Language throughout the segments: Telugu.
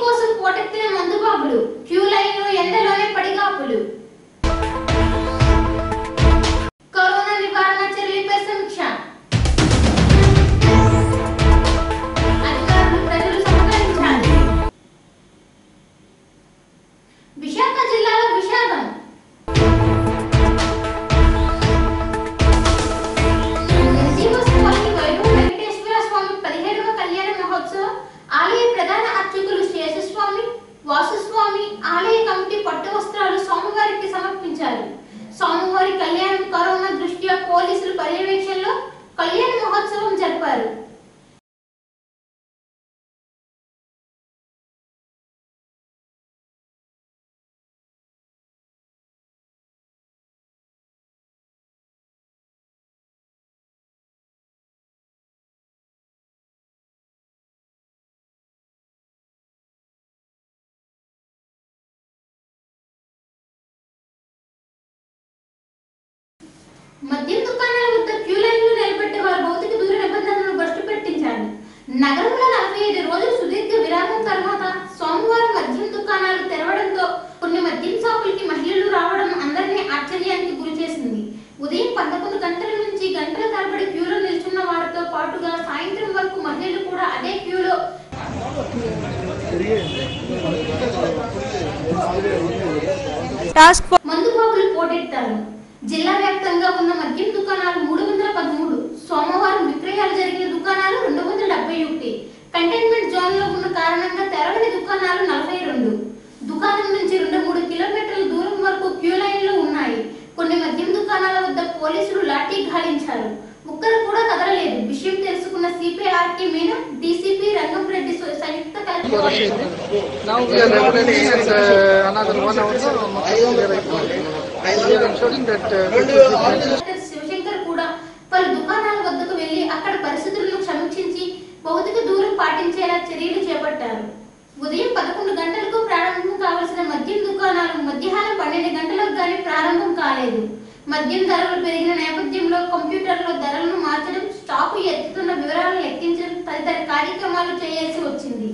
కోసం పోటెత్తిన మందుబాబులు క్యూ లైన్ లో ఎండలోనే పడిగాపులు కరోనా నివారణ చర్యలపై సమీక్ష అధికారులు ప్రజలు సహకరించాలి విశాఖ జిల్లాలో విషాదం నరసింహస్వామి వైభవ వెంకటేశ్వర స్వామి పదిహేడవ కళ్యాణ మహోత్సవం ఆలయ ప్రధాన అర్చకులు శేషస్వామి వాసుస్వామి ఆలయ కమిటీ పట్టు వస్త్రాలు స్వామివారికి సమర్పించారు స్వామివారి కళ్యాణం కరోనా దృష్ట్యా పోలీసుల పర్యవేక్షణలో కళ్యాణ మహోత్సవం జరిపారు మద్యం దుకాణాల వద్ద క్యూ లైన్లు నిలబెట్టే వారి భౌతిక దూర నిబంధనలను బస్టు పెట్టించారు నగరంలో నలభై ఐదు రోజుల సుదీర్ఘ విరామం తర్వాత సోమవారం మద్యం దుకాణాలు తెరవడంతో కొన్ని మద్యం షాపులకి మహిళలు రావడం అందరినీ ఆశ్చర్యానికి గురిచేసింది ఉదయం పదకొండు గంటల నుంచి గంటల తరబడి క్యూలో నిల్చున్న వారితో పాటుగా సాయంత్రం వరకు మహిళలు కూడా అదే క్యూలో టాస్క్ ఫోర్స్ మందు బాబులు పోటెత్తారు జిల్లా వ్యాప్తంగా ఉన్న మద్యం దుకాణాలు మూడు వందల పదమూడు సోమవారం విక్రయాలు జరిగిన దుకాణాలు రెండు వందల డెబ్బై ఒకటి కంటైన్మెంట్ జోన్ లో ఉన్న కారణంగా తెరవని దుకాణాలు నలభై రెండు దుకాణం నుంచి రెండు మూడు కిలోమీటర్ల దూరం వరకు క్యూ లైన్లు ఉన్నాయి కొన్ని మద్యం దుకాణాల వద్ద పోలీసులు లాఠీ ఘాలించారు ముక్కలు కూడా కదలలేదు విషయం తెలుసుకున్న సిపిఆర్టీ మీనా డీసీపీ రంగంరెడ్డి సంయుక్త collector Now we are regulating and uh, another one hour so మొత్తం clear అయిపోయింది. We are ensuring that uh, this is the collector Shivashankar కూడా పలు దుకాణాల వద్దకు వెళ్లి అక్కడ పరిస్థితులను సమీక్షించి భౌతిక దూరం పాటించేలా చర్యలు చేపట్టారు ఉదయం పదకొండు గంటలకు ప్రారంభం కావలసిన మద్యం దుకాణాలు మధ్యాహ్నం పన్నెండు గంటలకు గానీ ప్రారంభం కాలేదు మద్యం ధరలు పెరిగిన నేపథ్యంలో కంప్యూటర్లో ధరలను మార్చడం స్టాకు ఎత్తుతున్న వివరాలను లెక్కించడం తదితర కార్యక్రమాలు చేయాల్సి వచ్చింది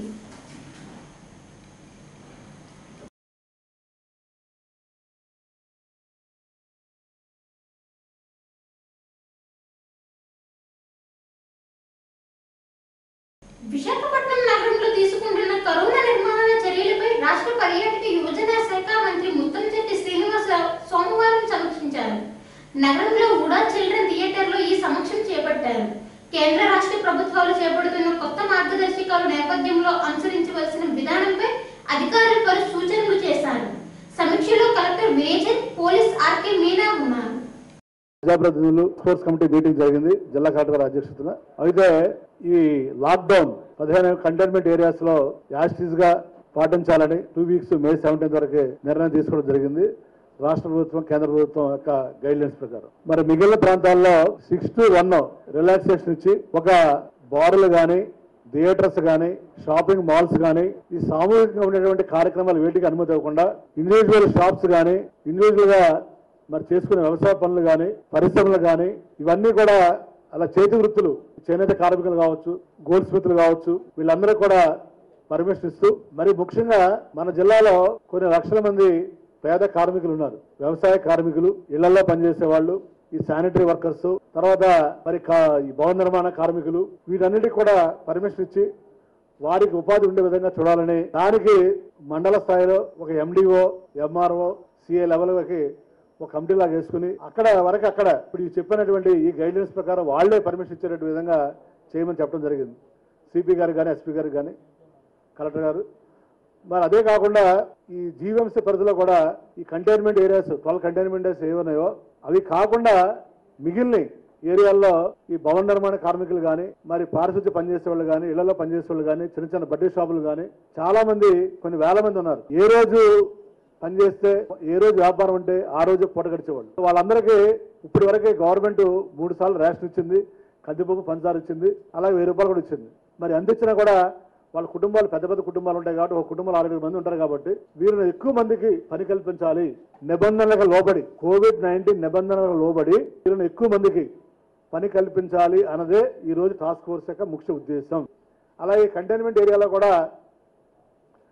విశాఖపట్నం నగరంలో తీసుకుంటున్న కరోనా నిర్మూలన చర్యలపై రాష్ట్ర పర్యాటక యువజన శాఖ మంత్రి ముత్తంశెట్టి శ్రీనివాసరావు సోమవారం సమీక్షించారు నగరంలో ఉడా చిల్డ్రన్ థియేటర్లో ఈ సమీక్షం చేపట్టారు కేంద్ర రాష్ట్ర ప్రభుత్వాలు చేపడుతున్న కొత్త మార్గదర్శకాల నేపథ్యంలో అనుసరించవలసిన విధానంపై అధికారులు పలు సూచనలు చేశారు సమీక్షలో collector major police RK Meena ఉన్నారు ప్రజాప్రతినిధులు స్పోర్ట్స్ కమిటీ మీటింగ్ జరిగింది జిల్లా కలెక్టర్ గారి అధ్యక్షతన అయితే ఈ లాక్డౌన్ పదిహేను కంటైన్మెంట్ ఏరియాస్ లో యాస్టీస్ గా పాటించాలని టూ వీక్స్ మే సెవెంటీన్త్ వరకు నిర్ణయం తీసుకోవడం జరిగింది రాష్ట్ర ప్రభుత్వం కేంద్ర ప్రభుత్వం యొక్క గైడ్ లైన్స్ ప్రకారం మరి మిగిలిన ప్రాంతాల్లో సిక్స్ టు వన్ రిలాక్సేషన్ ఇచ్చి ఒక బార్లు కానీ థియేటర్స్ కానీ షాపింగ్ మాల్స్ కానీ ఈ సామూహికంగా ఉండేటువంటి కార్యక్రమాలు వేటికి అనుమతి ఇవ్వకుండా ఇండివిజువల్ షాప్స్ కానీ ఇండివిజువల్ గా మరి చేసుకునే వ్యవసాయ పనులు కానీ పరిశ్రమలు కానీ ఇవన్నీ కూడా అలా చేతి వృత్తులు చేనేత కార్మికులు కావచ్చు గోల్డ్ స్మిత్లు కావచ్చు వీళ్ళందరూ కూడా పర్మిషన్ ఇస్తూ మరి ముఖ్యంగా మన జిల్లాలో కొన్ని లక్షల మంది పేద కార్మికులు ఉన్నారు వ్యవసాయ కార్మికులు ఇళ్లలో పనిచేసే వాళ్ళు ఈ శానిటరీ వర్కర్స్ తర్వాత మరి కా- ఈ భవన నిర్మాణ కార్మికులు వీటన్నిటికి కూడా పర్మిషన్ ఇచ్చి వారికి ఉపాధి ఉండే విధంగా చూడాలని దానికి మండల స్థాయిలో ఒక ఎండిఓ ఎంఆర్ఓ సిఏ లెవెల్కి ఒక కమిటీ లాగా వేసుకుని అక్కడ వరకు అక్కడ ఇప్పుడు ఈ చెప్పినటువంటి ఈ గైడ్లైన్స్ ప్రకారం వాళ్ళే పర్మిషన్ ఇచ్చేటట్టు విధంగా చేయమని చెప్పడం జరిగింది సిపి గారు కానీ ఎస్పీ గారు కానీ కలెక్టర్ గారు మరి అదే కాకుండా ఈ జీవీఎంసీ పరిధిలో కూడా ఈ containment areas twelve containment areas ఏమున్నాయో అవి కాకుండా మిగిలిన ఏరియాల్లో ఈ భవన నిర్మాణ కార్మికులు కానీ మరి పారిశుద్ధ్య పనిచేసే వాళ్ళు కానీ ఇళ్లలో పనిచేసే వాళ్ళు కానీ చిన్న చిన్న బడ్డీ షాపులు కానీ చాలా మంది కొన్ని వేల మంది ఉన్నారు ఏ రోజు పనిచేస్తే ఏ రోజు వ్యాపారం ఉంటే ఆ రోజు పూట గడిచేవాళ్ళు వాళ్ళందరికీ ఇప్పటి వరకే గవర్నమెంట్ మూడు సార్లు రేషన్ ఇచ్చింది కందిపప్పు పంచదార ఇచ్చింది అలాగే వెయ్యి రూపాయలు కూడా ఇచ్చింది మరి అందించినా కూడా వాళ్ళ కుటుంబాలు పెద్ద పెద్ద కుటుంబాలు ఉంటాయి కాబట్టి ఒక కుటుంబంలో అరవై మంది ఉంటారు కాబట్టి వీరిని ఎక్కువ మందికి పని కల్పించాలి నిబంధనలకు లోబడి కోవిడ్ నైన్టీన్ నిబంధనలకు లోబడి వీరిని ఎక్కువ మందికి పని కల్పించాలి అన్నదే ఈ రోజు టాస్క్ ఫోర్స్ యొక్క ముఖ్య ఉద్దేశం అలాగే కంటైన్మెంట్ ఏరియాలో కూడా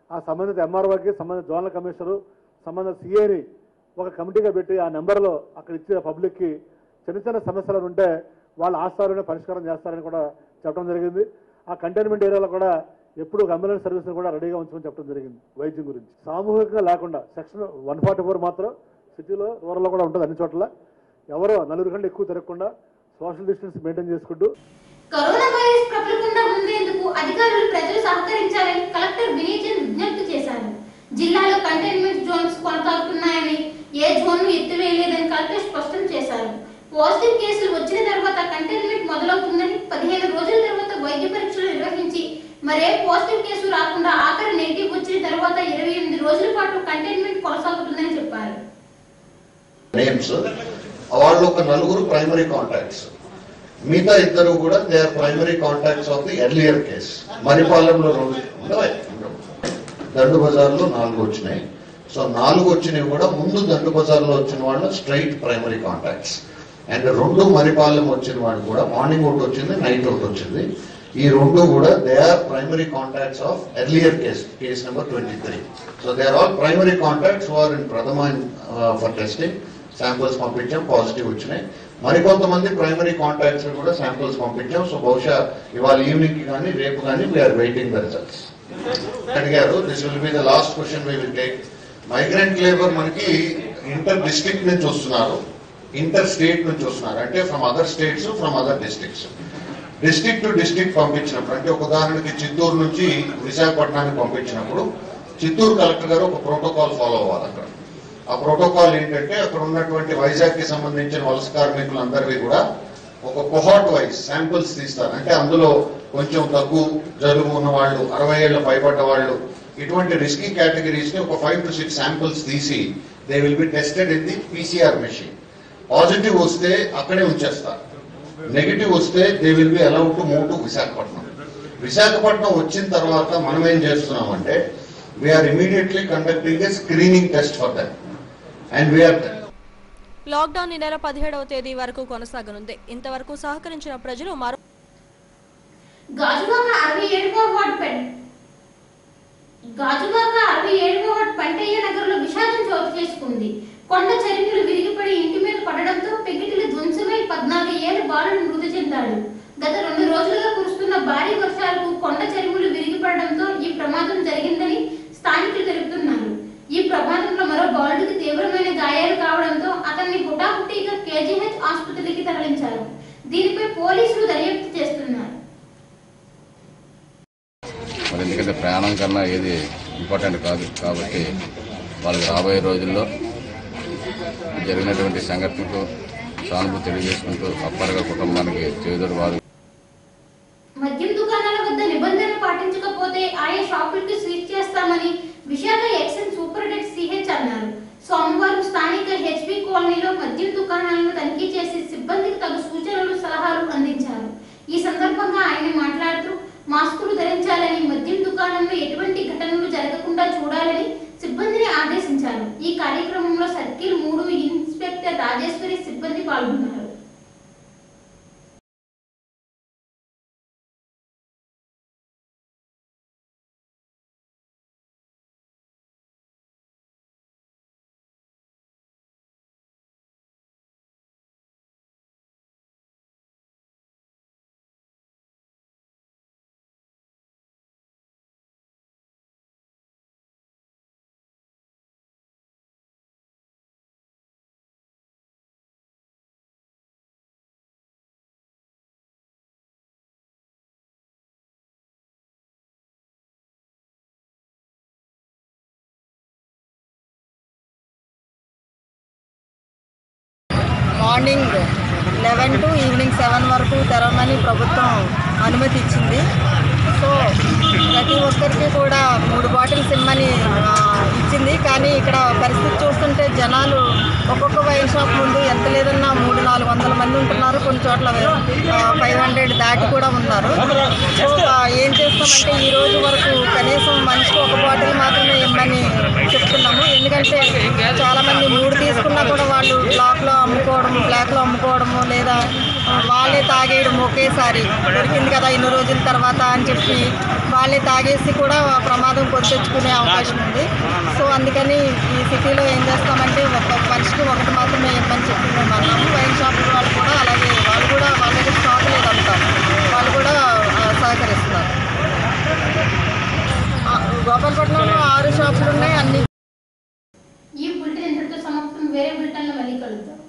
ఆ సంబంధిత ఎంఆర్ఓకి సంబంధిత జోనల్ కమిషనరు సంబంధిత సిఏని ఒక కమిటీగా పెట్టి ఆ నెంబర్లో అక్కడ ఇచ్చే పబ్లిక్కి చిన్న చిన్న సమస్యలు ఉంటే వాళ్ళ ఆస్థానంలో పరిష్కారం చేస్తారని కూడా చెప్పడం జరిగింది ఆ కంటైన్మెంట్ ఏరియాలో కూడా ఎప్పుడు ఒక అంబులెన్స్ సర్వీస్ కూడా రెడీగా ఉంచమని చెప్పడం జరిగింది వైద్యం గురించి సామూహికంగా లేకుండా సెక్షన్ వన్ ఫార్టీ ఫోర్ మాత్రం సిటీలో రూరల్లో కూడా ఉంటుంది అన్ని చోట్ల ఎవరో నలుగురు కంటే ఎక్కువ తిరగకుండా సోషల్ డిస్టెన్స్ మెయింటైన్ చేసుకుంటూ కరోనా వైరస్ ప్రబలకుండా ఉండేందుకు అధికారులు ప్రజలు సహకరించాలని కలెక్టర్ వినయ్ చంద్ విజ్ఞప్తి చేశారు జిల్లాలో కంటైన్మెంట్ జోన్స్ కొనసాగుతున్నాయని ఏ జోన్ ను ఎత్తివేయలేదని కలెక్టర్ స్పష్టం చేశారు పాజిటివ్ కేసులు వచ్చిన తర్వాత కంటైన్మెంట్ మొదలవుతుందని పదిహేను రోజుల తర్వాత వైద్య పరీక్షలు నిర్వహించి మరే పాజిటివ్ కేసు రాకుండా ఆఖరి నెగిటివ్ వచ్చిన తర్వాత ఇరవై ఎనిమిది రోజుల పాటు కంటైన్మెంట్ కొనసాగుతుందని చెప్పారు నేమ్స్ వాళ్ళు ఒక నలుగురు ప్రైమరీ కాంటాక్ట్స్ మిగతా ఇద్దరు కూడా they are primary contacts of the earlier case మరిపాలెంలో రెండు ఉండవే? ఉండవు. దండు బజార్లో నాలుగు వచ్చినాయి సో నాలుగు వచ్చినవి కూడా ముందు దండు బజార్లో వచ్చిన వాళ్ళు స్ట్రైట్ ప్రైమరీ కాంటాక్ట్స్ అండ్ రెండు మరిపాలెం వచ్చిన వాళ్ళు కూడా మార్నింగ్ ఒకటి వచ్చింది నైట్ ఒకటి వచ్చింది ఈ రెండు కూడా they are primary contacts of earlier case case number twenty three so they are all primary contacts are in ప్రథమ ఫర్ టెస్టింగ్ శాంపుల్స్ పంపించాం పాజిటివ్ వచ్చినాయి మరికొంతమంది ప్రైమరీ కాంటాక్ట్స్ కూడా శాంపుల్స్ పంపించాం సో బహుశా ఇవాళ ఈవినింగ్ కి కానీ రేపు కానీ వీఆర్ వెయిటింగ్ ద రిజల్ట్స్ అడిగారు this will be the last question we will take migrant labour మనకి ఇంటర్ డిస్ట్రిక్ట్ నుంచి వస్తున్నారు ఇంటర్ స్టేట్ నుంచి వస్తున్నారు అంటే from other states from other districts district to district పంపించినప్పుడు అంటే ఒక ఉదాహరణకి చిత్తూరు నుంచి విశాఖపట్నానికి పంపించినప్పుడు చిత్తూరు కలెక్టర్ గారు ఒక ప్రోటోకాల్ ఫాలో అవ్వాలి అక్కడ ఆ ప్రోటోకాల్ ఏంటంటే అక్కడ ఉన్నటువంటి వైజాగ్ కి సంబంధించిన వలస కార్మికులందరివి కూడా ఒక కొహాట్ వైజ్ శాంపుల్స్ తీస్తారు అంటే అందులో కొంచెం తగ్గు జలుబు ఉన్న వాళ్ళు అరవై ఏళ్ళ పైబడ్డ వాళ్ళు ఇటువంటి రిస్కీ కేటగిరీస్ ని ఒక ఫైవ్ టు సిక్స్ శాంపుల్స్ తీసి they will be tested in the PCR machine positive వస్తే అక్కడే ఉంచేస్తారు నెగిటివ్ వస్తే they will be allowed to move to Visakhapatnam Visakhapatnam వచ్చిన తర్వాత మనం ఏం చేస్తున్నామంటే we're immediately conducting a screening test for that and we're lockdown ఈ నెల పదిహేడవ తేదీ వరకు కొనసాగనుంది ఇంతవరకు సహకరించిన ప్రజలు మరో గాజువాక అరవై ఏడువ వార్డు పెన్ గాజువాక అరవై ఏడువ వార్డు పంటయ్య నగర్లో విషాదం చోటు చేసుకుంది కొండ చరిత్రలు విరిగిపడి ఇంటి మీద పడడంతో పెగిటిలు ధ్వంసమై పద్నాలుగు ఏళ్ల బాలుడు మృతి చెందాడు గత రెండు రోజులుగా కురుస్తున్న భారీ వర్షాలకు కొండ చరిములు విరిగిపడడంతో ఈ ప్రమాదం జరిగిందని స్థానికులు తెలుపుతున్నారు ఈ ప్రమాదంలో మరో బాలుడికి తీవ్రమైన గాయాలు కావడంతో అతన్ని హుటాహుటీగా కేజీహెచ్ ఆసుపత్రికి తరలించారు దీనిపై పోలీసులు దర్యాప్తు చేస్తున్నారు మరి ఎందుకంటే ప్రయాణం కన్నా ఏది ఇంపార్టెంట్ కాదు కాబట్టి వాళ్ళకి రాబోయే రోజుల్లో జరిగినటువంటి సంఘటనకు సానుభూతి తెలియజేసుకుంటూ అప్పటిగా కుటుంబానికి చేదుడు వారు మద్యం దుకాణాల వద్ద నిబంధనలు పాటించకపోతే ఆయా షాపులకు సీజ్ చేస్తామని విశాఖ ఎక్సైజ్ సూపరింటెండెంట్ సిహెచ్ అన్నారు సోమవారం స్థానిక హెచ్బి కాలనీలో మద్యం దుకాణాలను తనిఖీ చేసి సిబ్బందికి తగు సూచనలు సలహాలు అందించారు ఈ సందర్భంగా ఆయన మాట్లాడుతూ మాస్కులు ధరించాలని మద్యం దుకాణంలో ఎటువంటి ఘటనలు జరగకుండా చూడాలని సిబ్బందిని ఆదేశించారు ఈ కార్యక్రమంలో సర్కిల్ మూడు ఇన్స్పెక్టర్ రాజేశ్వరి సిబ్బంది పాల్గొన్నారు morning eleven to evening seven వరకు తెరవమని ప్రభుత్వం అనుమతి ఇచ్చింది సో ప్రతి ఒక్కరికి కూడా మూడు బాటిల్స్ ఇమ్మని ఆ, ఇచ్చింది కానీ ఇక్కడ పరిస్థితి చూస్తుంటే జనాలు ఒక్కొక్క వైన్ షాప్ ముందు ఎంత లేదన్నా మూడు నాలుగు వందల మంది ఉంటున్నారు కొన్ని చోట్ల ఫైవ్ హండ్రెడ్ దాటి కూడా ఉన్నారు సో ఆ, ఏం చేస్తామంటే ఈ రోజు వరకు కనీసం మనిషికి ఒక బాటిల్ మాత్రమే ఇమ్మని చెప్తున్నాము ఎందుకంటే చాలా మంది మూడు తీసుకున్నా కూడా వాళ్ళు బ్లాక్ లో అమ్ముకోవడం బ్లాక్ లో అమ్ముకోవడము లేదా ఆ, వాళ్ళే తాగేయడం ఒకేసారి దొరికింది కదా ఇన్ని రోజుల తర్వాత అని చెప్పి వాళ్ళే తాగేసి కూడా ప్రమాదం కొని తెచ్చుకునే అవకాశం ఉంది సో అందుకని ఈ సిటీలో ఏం చేస్తామంటే ఒక మనిషికి ఒకటి మాత్రమే ఇవ్వమని చెప్పి మేము అన్నాము వైన్ షాప్ వాళ్ళు కూడా అలాగే వాళ్ళు కూడా వాళ్ళ దగ్గర స్టాక్ లేదంతా వాళ్ళు కూడా ఆ, సహకరిస్తున్నారు ఆ, గోపాలపట్నంలో ఆరు షాపులు ఉన్నాయి అన్ని ఈ బులెటిన్ ఇంతటితో సమాప్తం వేరే బులెటిన్లో మళ్ళీ కలుద్దాం